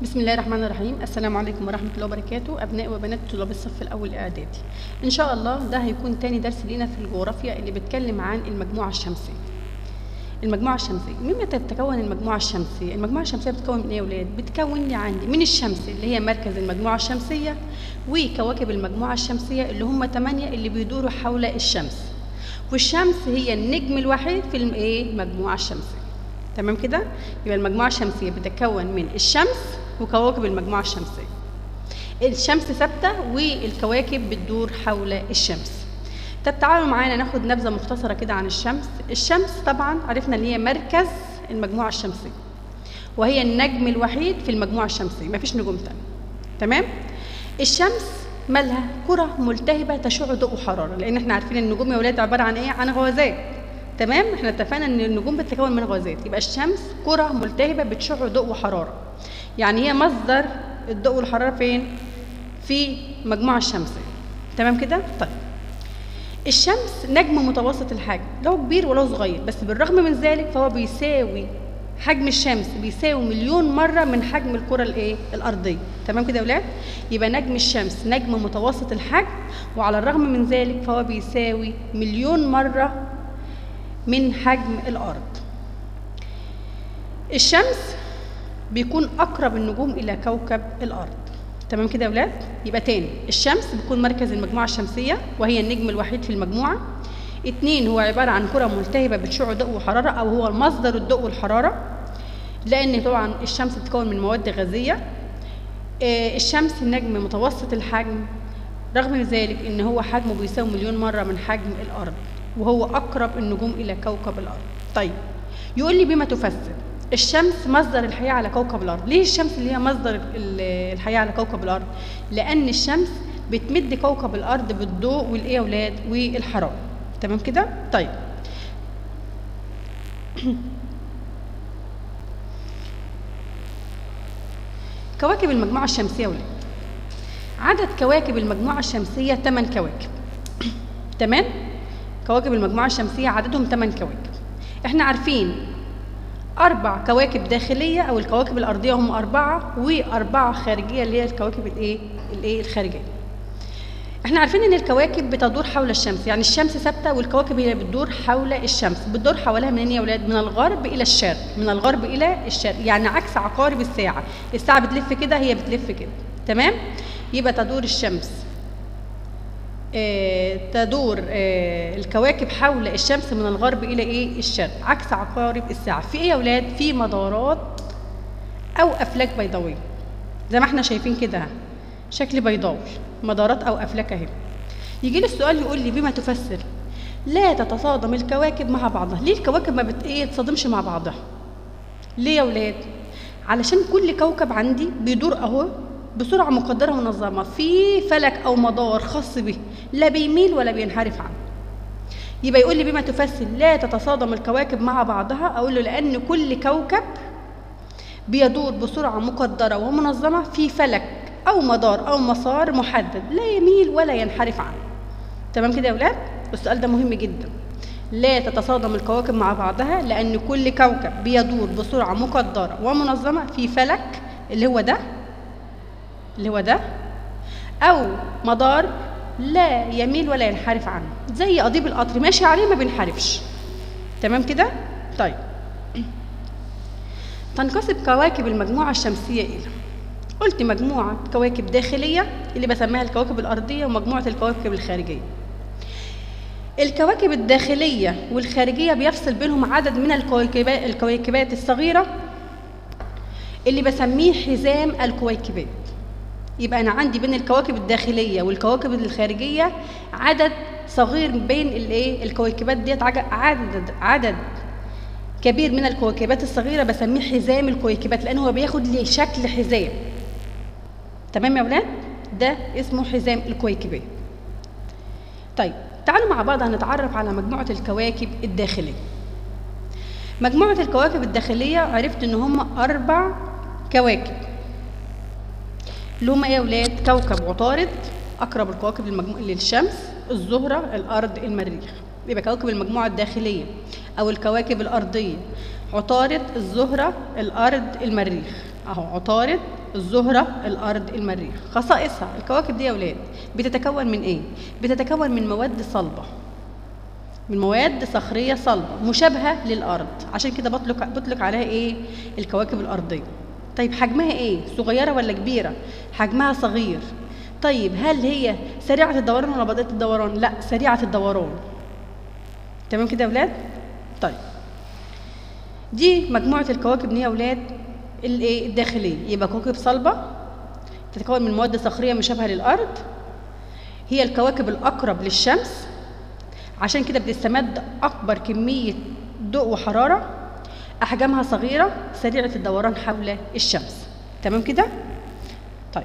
بسم الله الرحمن الرحيم السلام عليكم ورحمة الله وبركاته أبناء وبنات طلاب الصف الأول إعدادي إن شاء الله ده هيكون تاني درس لينا في الجغرافيا اللي بيتكلم عن المجموعة الشمسية المجموعة الشمسية مما تتكون المجموعة الشمسية المجموعة الشمسية بتتكون من إيه يا ولاد بتكون لي عندي من الشمس اللي هي مركز المجموعة الشمسية وكواكب المجموعة الشمسية اللي هم ثمانية اللي بيدوروا حول الشمس والشمس هي النجم الوحيد في الايه المجموعة الشمسية تمام كده يبقى المجموعة الشمسية بتتكون من الشمس وكواكب المجموعة الشمسية الشمس ثابتة والكواكب بتدور حول الشمس طب تعالوا معانا ناخد نبذة مختصرة كده عن الشمس الشمس طبعا عرفنا ان هي مركز المجموعة الشمسية وهي النجم الوحيد في المجموعة الشمسية مفيش نجوم تانية تمام الشمس مالها كرة ملتهبة تشع ضوء وحرارة لأن احنا عارفين ان النجوم يا ولاد عبارة عن ايه عن غازات تمام احنا اتفقنا ان النجوم بتتكون من غازات يبقى الشمس كرة ملتهبة بتشع ضوء وحرارة يعني هي مصدر الضوء والحرارة فين في المجموعة الشمسية تمام كده طيب الشمس نجم متوسط الحجم لا كبير ولا صغير بس بالرغم من ذلك فهو بيساوي حجم الشمس بيساوي مليون مرة من حجم الكرة الايه الأرضية تمام كده يا ولاد يبقى نجم الشمس نجم متوسط الحجم وعلى الرغم من ذلك فهو بيساوي مليون مرة من حجم الأرض الشمس بيكون أقرب النجوم إلى كوكب الأرض تمام كده يا ولاد يبقى تاني الشمس بتكون مركز المجموعة الشمسية وهي النجم الوحيد في المجموعة اتنين هو عبارة عن كرة ملتهبة بتشع ضوء وحرارة أو هو مصدر الضوء والحرارة لأن طبعا الشمس بتتكون من مواد غازية آه الشمس نجم متوسط الحجم رغم ذلك ان هو حجمه بيساوي مليون مرة من حجم الأرض وهو أقرب النجوم إلى كوكب الأرض طيب يقول لي بما تفسر الشمس مصدر الحياة على كوكب الأرض ليه الشمس اللي هي مصدر الحياة على كوكب الأرض لأن الشمس بتمد كوكب الأرض بالضوء والإيه يا ولاد والحرارة تمام كده طيب كواكب المجموعة الشمسية ولاد عدد كواكب المجموعة الشمسية 8 كواكب تمام كواكب المجموعة الشمسية عددهم 8 كواكب احنا عارفين أربع كواكب داخلية أو الكواكب الأرضية هم أربعة وأربعة خارجية اللي هي الكواكب الإيه؟ الإيه الخارجية. إحنا عارفين إن الكواكب بتدور حول الشمس، يعني الشمس ثابتة والكواكب هي بتدور حول الشمس، بتدور حواليها منين يا أولاد؟ من الغرب إلى الشرق، من الغرب إلى الشرق، يعني عكس عقارب الساعة، الساعة بتلف كده هي بتلف كده، تمام؟ يبقى تدور الشمس آه تدور آه الكواكب حول الشمس من الغرب الى ايه الشرق عكس عقارب الساعه في ايه يا اولاد في مدارات او افلاك بيضاويه زي ما احنا شايفين كده شكل بيضاوي مدارات او افلاك اهي يجي لي السؤال يقول لي بما تفسر لا تتصادم الكواكب مع بعضها ليه الكواكب ما بت ايه تصادمش مع بعضها ليه يا ولاد علشان كل كوكب عندي بيدور اهو بسرعة مقدرة منظمة في فلك أو مدار خاص به لا بيميل ولا بينحرف عنه يبقى يقول لي بما تفسر لا تتصادم الكواكب مع بعضها أقول له لأن كل كوكب بيدور بسرعة مقدرة ومنظمة في فلك أو مدار أو مسار محدد لا يميل ولا ينحرف عنه تمام كده يا ولاد السؤال ده مهم جدا لا تتصادم الكواكب مع بعضها لأن كل كوكب بيدور بسرعة مقدرة ومنظمة في فلك اللي هو ده اللي هو ده او مدار لا يميل ولا ينحرف عنه زي قضيب القطر ماشي عليه ما بينحرفش تمام كده طيب تنقسم كواكب المجموعة الشمسية إلى قلت مجموعة كواكب داخلية اللي بسميها الكواكب الأرضية ومجموعة الكواكب الخارجية الكواكب الداخلية والخارجية بيفصل بينهم عدد من الكويكبات, الكويكبات الصغيرة اللي بسميه حزام الكويكبات يبقى انا عندي بين الكواكب الداخليه والكواكب الخارجيه عدد صغير بين الايه الكويكبات ديت عدد عدد كبير من الكويكبات الصغيره بسميه حزام الكويكبات لان هو بياخد لي شكل حزام تمام يا ولاد ده اسمه حزام الكويكبات طيب تعالوا مع بعض هنتعرف على مجموعه الكواكب الداخليه مجموعه الكواكب الداخليه عرفت ان هم اربع كواكب اللي هم ايه يا ولاد كوكب عطارد اقرب الكواكب للمجموع للشمس الزهره الارض المريخ يبقى كواكب المجموعه الداخليه او الكواكب الارضيه عطارد الزهره الارض المريخ اهو عطارد الزهرة الأرض المريخ خصائصها الكواكب دي يا ولاد بتتكون من إيه؟ بتتكون من مواد صلبة من مواد صخرية صلبة مشابهة للأرض عشان كده بطلق بطلق عليها إيه؟ الكواكب الأرضية طيب حجمها إيه؟ صغيرة ولا كبيرة؟ حجمها صغير طيب هل هي سريعة الدوران ولا بطيئة الدوران؟ لا سريعة الدوران تمام كده يا ولاد؟ طيب دي مجموعة الكواكب دي يا ولاد الايه الداخليه يبقى كواكب صلبه تتكون من مواد صخريه مشابهه للارض هي الكواكب الاقرب للشمس عشان كده بتستمد اكبر كميه ضوء وحراره احجامها صغيره سريعه الدوران حول الشمس تمام كده طيب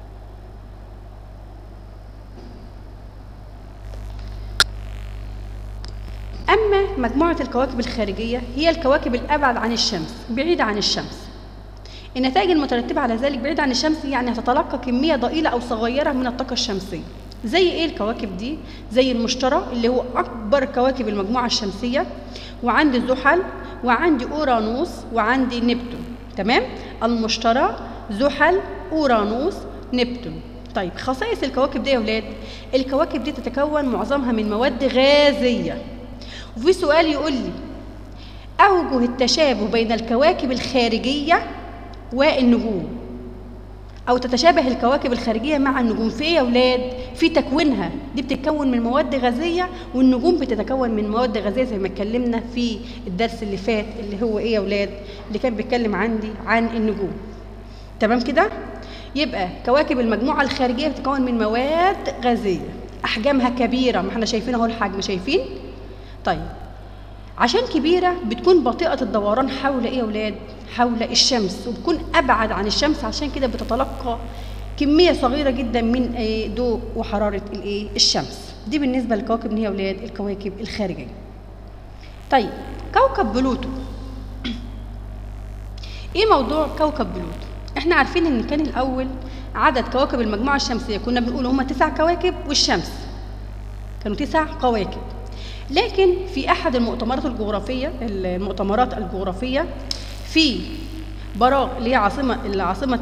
اما مجموعه الكواكب الخارجيه هي الكواكب الابعد عن الشمس بعيده عن الشمس النتائج المترتبة على ذلك بعيد عن الشمس يعني هتتلقى كمية ضئيلة أو صغيرة من الطاقة الشمسية زي إيه الكواكب دي؟ زي المشتري اللي هو أكبر كواكب المجموعة الشمسية وعندي زحل وعندي أورانوس وعندي نبتون تمام؟ المشتري زحل أورانوس نبتون طيب خصائص الكواكب دي يا ولاد الكواكب دي تتكون معظمها من مواد غازية وفي سؤال يقول لي أوجه التشابه بين الكواكب الخارجية والنجوم او تتشابه الكواكب الخارجيه مع النجوم في ايه يا اولاد في تكوينها دي بتتكون من مواد غازيه والنجوم بتتكون من مواد غازيه زي ما اتكلمنا في الدرس اللي فات اللي هو ايه يا اولاد اللي كان بيتكلم عندي عن النجوم تمام كده يبقى كواكب المجموعه الخارجيه بتتكون من مواد غازيه احجامها كبيره ما احنا شايفين اهو الحجم شايفين طيب عشان كبيره بتكون بطيئه الدوران حول ايه يا اولاد حول الشمس وبتكون ابعد عن الشمس عشان كده بتتلقى كميه صغيره جدا من ضوء وحراره الايه الشمس دي بالنسبه للكواكب اللي هي اولاد الكواكب الخارجيه طيب كوكب بلوتو ايه موضوع كوكب بلوتو احنا عارفين ان كان الاول عدد كواكب المجموعه الشمسيه كنا بنقول هم تسع كواكب والشمس كانوا تسع كواكب لكن في احد المؤتمرات الجغرافيه المؤتمرات الجغرافيه في براغ اللي هي عاصمه اللي عاصمه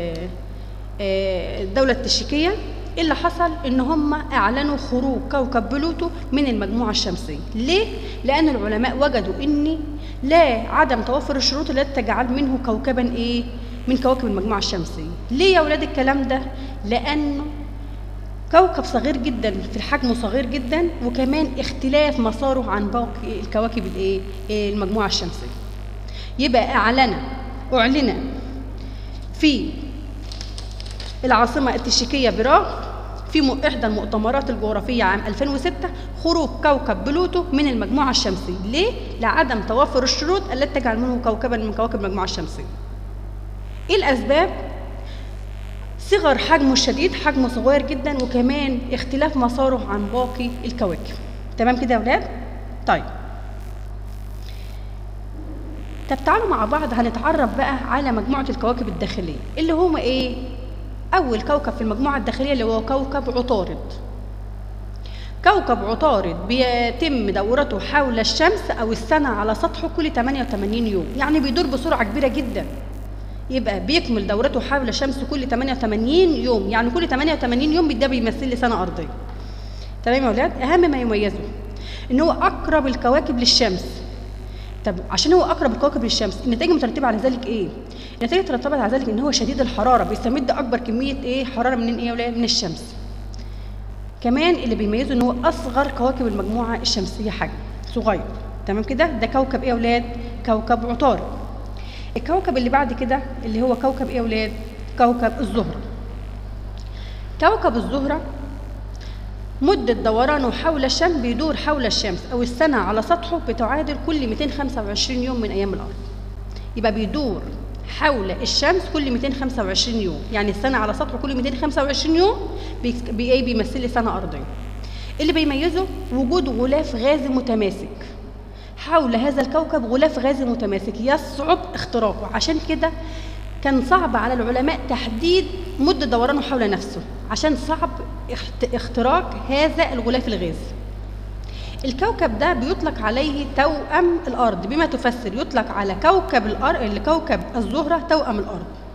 الدوله التشيكيه اللي حصل ان هم اعلنوا خروج كوكب بلوتو من المجموعه الشمسيه ليه لان العلماء وجدوا ان لا عدم توفر الشروط التي تجعل منه كوكبا ايه من كواكب المجموعه الشمسيه ليه يا اولاد الكلام ده لانه كوكب صغير جدا في الحجم صغير جدا وكمان اختلاف مساره عن باقي الكواكب الايه المجموعه الشمسيه يبقى اعلن اعلن في العاصمه التشيكيه براغ في احدى المؤتمرات الجغرافيه عام 2006 خروج كوكب بلوتو من المجموعه الشمسيه ليه لعدم توفر الشروط التي تجعل منه كوكبا من كواكب المجموعه الشمسيه ايه الاسباب صغر حجمه الشديد حجمه صغير جدا وكمان اختلاف مساره عن باقي الكواكب تمام كده يا ولاد طيب طب تعالوا مع بعض هنتعرف بقى على مجموعه الكواكب الداخليه اللي هما ايه اول كوكب في المجموعه الداخليه اللي هو كوكب عطارد كوكب عطارد بيتم دورته حول الشمس او السنه على سطحه كل 88 يوم يعني بيدور بسرعه كبيره جدا يبقى بيكمل دورته حول الشمس كل 88 يوم يعني كل 88 يوم ده بيمثل لي سنه ارضيه تمام يا اولاد اهم ما يميزه ان هو اقرب الكواكب للشمس طب عشان هو اقرب الكواكب للشمس النتائج المترتبه على ذلك ايه النتائج المترتبه على ذلك ان هو شديد الحراره بيستمد اكبر كميه ايه حراره من ايه يا اولاد من الشمس كمان اللي بيميزه ان هو اصغر كواكب المجموعه الشمسيه حجم صغير تمام كده ده كوكب ايه يا اولاد كوكب عطارد الكوكب اللي بعد كده اللي هو كوكب ايه يا ولاد كوكب الزهره كوكب الزهره مدة دورانه حول الشمس بيدور حول الشمس أو السنة على سطحه بتعادل كل 225 يوم من أيام الأرض يبقى بيدور حول الشمس كل 225 يوم يعني السنة على سطحه كل 225 يوم بي بيمثل لي سنة أرضية اللي بيميزه وجود غلاف غازي متماسك حول هذا الكوكب غلاف غازي متماسك يصعب اختراقه عشان كده كان صعب على العلماء تحديد مدة دورانه حول نفسه عشان صعب اختراق هذا الغلاف الغازي الكوكب ده بيطلق عليه توأم الأرض بما تفسر يطلق على كوكب الأرض كوكب الزهرة توأم الأرض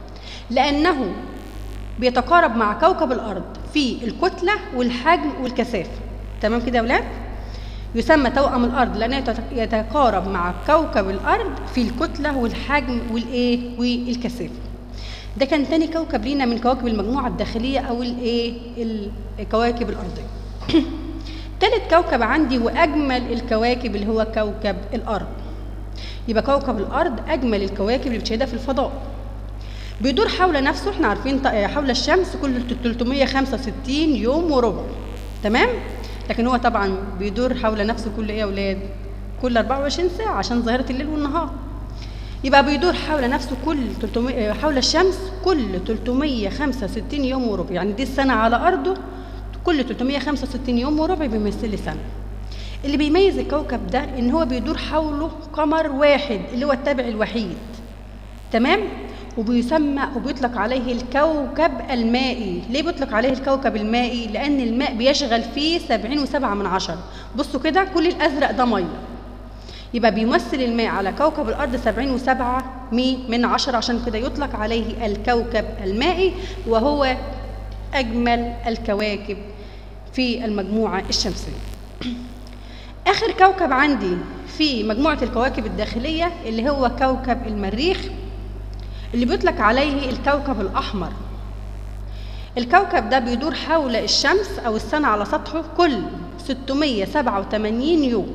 لأنه بيتقارب مع كوكب الأرض في الكتلة والحجم والكثافة تمام كده يا ولاد؟ يسمى توأم الأرض لأنه يتت- يتقارب مع كوكب الأرض في الكتلة والحجم والإيه والكثافة ده كان تاني كوكب لينا من كواكب المجموعة الداخلية أو الإيه الكواكب الأرضية تالت كوكب عندي وأجمل الكواكب اللي هو كوكب الأرض يبقى كوكب الأرض أجمل الكواكب اللي بتشاهدها في الفضاء بيدور حول نفسه احنا عارفين ط- حول الشمس كل 365 يوم وربع تمام لكن هو طبعا بيدور حول نفسه كل ايه يا اولاد كل 24 ساعه عشان ظاهره الليل والنهار يبقى بيدور حول نفسه كل 300 حول الشمس كل 365 يوم وربع يعني دي السنه على ارضه كل 365 يوم وربع بيمثل لي سنه اللي بيميز الكوكب ده ان هو بيدور حوله قمر واحد اللي هو التابع الوحيد تمام وبيسمى وبيطلق عليه الكوكب المائي ليه بيطلق عليه الكوكب المائي لان الماء بيشغل فيه سبعين وسبعة من عشرة بصوا كده كل الازرق ده ميه يبقى بيمثل الماء على كوكب الارض سبعين وسبعة مي من عشرة عشان كده يطلق عليه الكوكب المائي وهو اجمل الكواكب في المجموعه الشمسيه اخر كوكب عندي في مجموعه الكواكب الداخليه اللي هو كوكب المريخ اللي بيطلق عليه الكوكب الأحمر الكوكب ده بيدور حول الشمس أو السنة على سطحه كل 687 يوم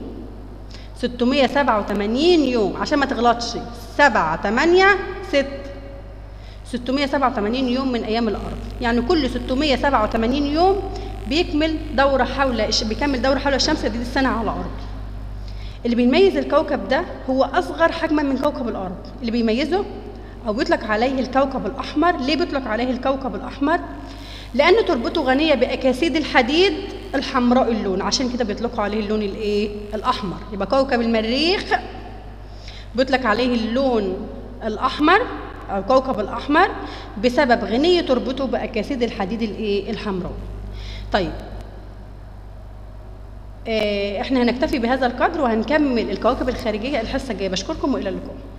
687 يوم عشان ما تغلطش 7 8 6 687 يوم من أيام الأرض يعني كل 687 يوم بيكمل دورة حول بيكمل دورة حول الشمس دي السنة على الأرض اللي بيميز الكوكب ده هو أصغر حجما من كوكب الأرض اللي بيميزه أو بيطلق عليه الكوكب الأحمر ليه بيطلق عليه الكوكب الأحمر؟ لأن تربته غنية بأكاسيد الحديد الحمراء اللون عشان كده بيطلقوا عليه اللون الإيه؟ الأحمر يبقى كوكب المريخ بيطلق عليه اللون الأحمر أو كوكب الأحمر بسبب غنية تربته بأكاسيد الحديد الإيه؟ الحمراء طيب آه، احنا هنكتفي بهذا القدر وهنكمل الكواكب الخارجية الحصة الجاية بشكركم وإلى اللقاء